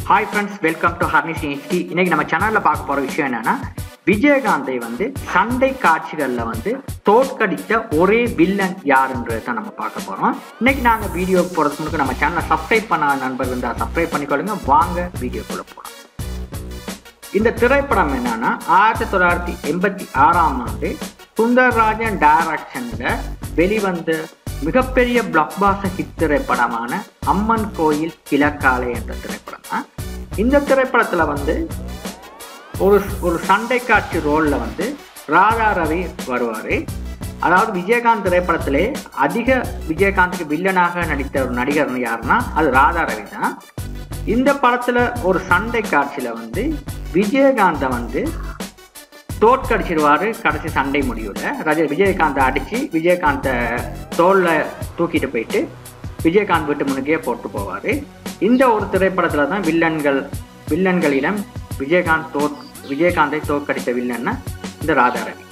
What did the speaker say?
hi friends welcome to ஹர்னிஸ் HD இன்னைக்கு நம்ம சேனல்ல பார்க்க போற விஷயம் என்னன்னா விஜயகாந்தை வந்து சண்டை காட்சிகளில் வந்து தோற்கடித்த ஒரே வில்லன் யாருன்றதை நம்ம பார்க்க போறோம் இன்னைக்கு நாங்கள் வீடியோ போகிறதுக்கு முன்னாடி நம்ம சேனலை சப்ஸ்கிரைப் பண்ணாத நண்பர் இருந்தால் சப்ஸ்கிரைப் பண்ணிக்கொள்ளுங்க வாங்க வீடியோக்குள்ள போகலாம் இந்த திரைப்படம் என்னன்னா ஆயிரத்தி தொள்ளாயிரத்தி எண்பத்தி ஆறாம் ஆண்டு சுந்தரராஜன் டைரக்ஷன்ல வெளிவந்த மிகப்பெரிய பிளாக் பாஸ்டர் ஹிட் திரைப்படமான அம்மன் கோயில் கிழக்காலை என்ற திரைப்படம் தான் இந்த திரைப்படத்துல வந்து ஒரு ஒரு சண்டை காட்சி ரோல்ல வந்து ராதா ரவி வருவாரு அதாவது விஜயகாந்த் திரைப்படத்திலே அதிக விஜயகாந்துக்கு வில்லனாக நடித்த ஒரு நடிகர் யாருன்னா அது ராதா ரவி தான் இந்த படத்துல ஒரு சண்டை காட்சியில வந்து விஜயகாந்தை வந்து தோற்கடிச்சிருவாரு கடைசி சண்டை முடிவுல ரஜ விஜயகாந்தை அடிச்சு விஜயகாந்தை தோல்ல தூக்கிட்டு போயிட்டு விஜயகாந்த் வீட்டு முன்னுக்கே போட்டு போவாரு இந்த ஒரு திரைப்படத்துல தான் வில்லன்கள் வில்லன்களிடம் விஜயகாந்த் தோ விஜயகாந்தை தோற்கடித்த வில்லன்னா இந்த ராதாரவி